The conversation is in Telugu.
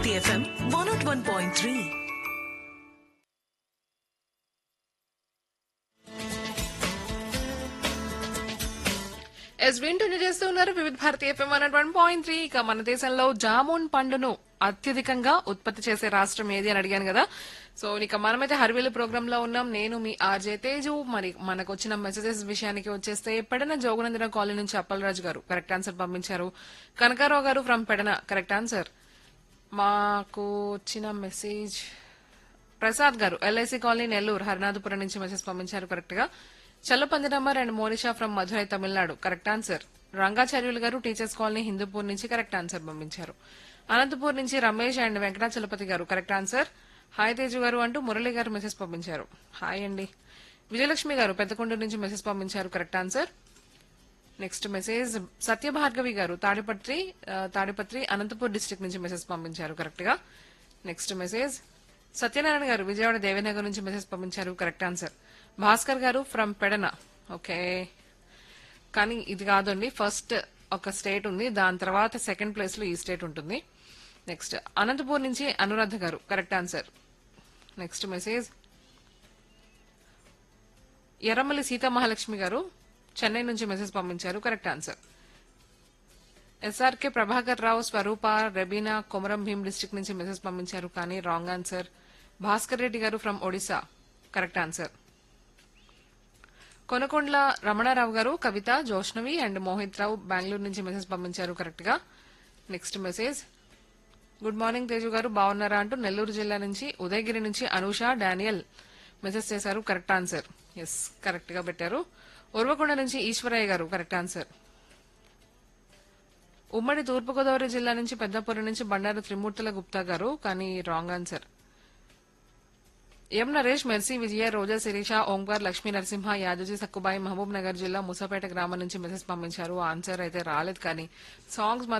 TFM 101.3. ఎస్ వింటూనే చేస్తూ ఉన్నారు Vividha Bharati FM one one point three ఇక మన దేశంలో జామున్ పండును అత్యధికంగా ఉత్పత్తి చేసే రాష్ట్రం ఏది అని అడిగాను కదా సో ఇక మనమైతే హర్వేలు ప్రోగ్రామ్ లో ఉన్నాం నేను మీ ఆర్జే తేజు మరి మనకు వచ్చిన మెసేజెస్ విషయానికి వచ్చేస్తే పెడన జోగునందన కాలనీ నుంచి అప్పలరాజు గారు కరెక్ట్ ఆన్సర్ పంపించారు కనకారావు గారు ఫ్రమ్ పెడన కరెక్ట్ ఆన్సర్ మాకు వచ్చిన మెసేజ్ ప్రసాద్ గారు ఎల్ఐసి కాలనీ నెల్లూరు హరినాథపురం నుంచి మెసేజ్ పంపించారు కరెక్ట్ గా చల్లపందినమ్మర్ and Monisha from Madurai Tamil Nadu correct answer Rangacharyulu గారు టీచర్స్ కాలనీ హిందూపూర్ నుంచి కరెక్ట్ ఆన్సర్ పంపించారు అనంతపూర్ నుంచి రమేష్ అండ్ వెంకటాచలపతి గారు కరెక్ట్ ఆన్సర్ హాయ్ తేజు గారు అంటూ మురళి గారు మెసేజ్ పంపించారు హాయ్ అండి విజయలక్ష్మి గారు పెద్దకొండూరు నుంచి మెసేజ్ పంపించారు correct answer next message Satyabhargavi గారు తాడిపత్రి ఆ, తాడిపత్రి అనంతపూర్ డిస్ట్రిక్ట్ నుంచి మెసేజ్ పంపించారు కరెక్ట్ గా నెక్స్ట్ మెసేజ్ సత్యనారాయణ గారు విజయవాడ దేవనగర్ నుంచి మెసేజ్ పంపించారు కరెక్ట్ ఆన్సర్ భాస్కర్ గారు ఫ్రమ్ పెడన ఓకే కానీ ఇది కాదండి ఫస్ట్ ఒక స్టేట్ ఉంది దాని తర్వాత సెకండ్ ప్లేస్ లో ఈ స్టేట్ ఉంటుంది నెక్స్ట్ అనంతపూర్ నుంచి అనురాధ గారు correct answer next message Erramalli Seetamahalakshmi గారు చెన్నై నుంచి మెసేజ్ పంపించారు correct answer SRK Prabhakar Rao Swaroopa Rebina Komaram Bheem district నుంచి మెసేజ్ పంపించారు కానీ రాంగ్ ఆన్సర్ భాస్కర్ రెడ్డి గారు from Odisha correct answer Konakondla Ramanarao గారు కవిత జోష్నవి అండ్ మోహిత్ రావు బెంగళూరు నుంచి మెసేజ్ పంపించారు కరెక్ట్ గా next message good morning Teju గారు బాగున్నారా అంటూ నెల్లూరు జిల్లా నుంచి ఉదయగిరి నుంచి అనూష డానియల్ మెసేజ్ చేశారు కరెక్ట్ ఆన్సర్ ఎస్ కరెక్ట్ గా పెట్టారు ఉర్వకొండ నుంచి ఈశ్వరయ్య గారు కరెక్ట్ ఆన్సర్ ఉమ్మడి తూర్పుగోదావరి జిల్లా నుంచి పెద్దపురం నుంచి బండారు త్రిమూర్తుల గుప్తా గారు కానీ wrong answer M Naresh Mercy Vijaya Roja Sirisha Omkar Lakshmi Narasimha Yadaji Sakkubai Mahabub Nagar జిల్లా ముసాపేట గ్రామం నుంచి మెసేజ్ పంపించారు ఆన్సర్ అయితే రాలేదు కానీ సాంగ్స్